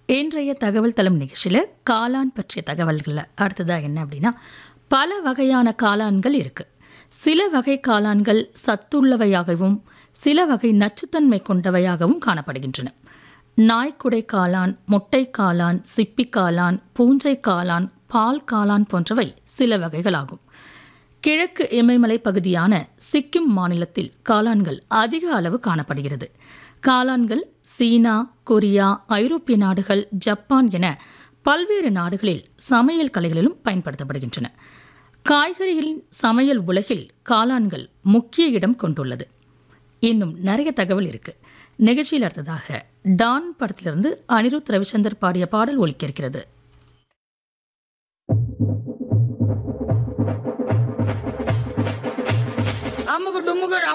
இன்றைய தகவல் தளம் நிகழ்ச்சியில் காளான் பற்றிய தகவல்களில் அடுத்ததாக என்ன அப்படின்னா பல வகையான காளான்கள் இருக்குது சில வகை காளான்கள் சத்துள்ளவையாகவும் சில வகை நச்சுத்தன்மை கொண்டவையாகவும் காணப்படுகின்றன நாய்க்குடை காளான் முட்டை காளான் சிப்பி காளான் பூஞ்சை காளான் பால் காளான் போன்றவை சில வகைகளாகும் கிழக்கு இமயமலை பகுதியான சிக்கிம் மாநிலத்தில் காளான்கள் அதிக அளவு காணப்படுகிறது காளான்கள் சீனா கொரியா ஐரோப்பிய நாடுகள் ஜப்பான் என பல்வேறு நாடுகளில் சமையல் கலைகளிலும் பயன்படுத்தப்படுகின்றன காய்கறிகளின் சமையல் உலகில் காளான்கள் முக்கிய இடம் கொண்டுள்ளது இன்னும் நிறைய தகவல் இருக்கு நிகழ்ச்சியில் அடுத்ததாக டான் படத்திலிருந்து அனிருத் ரவிச்சந்தர் பாடிய பாடல் ஒலிக்க இருக்கிறது அமுக்கு டுமுக்கு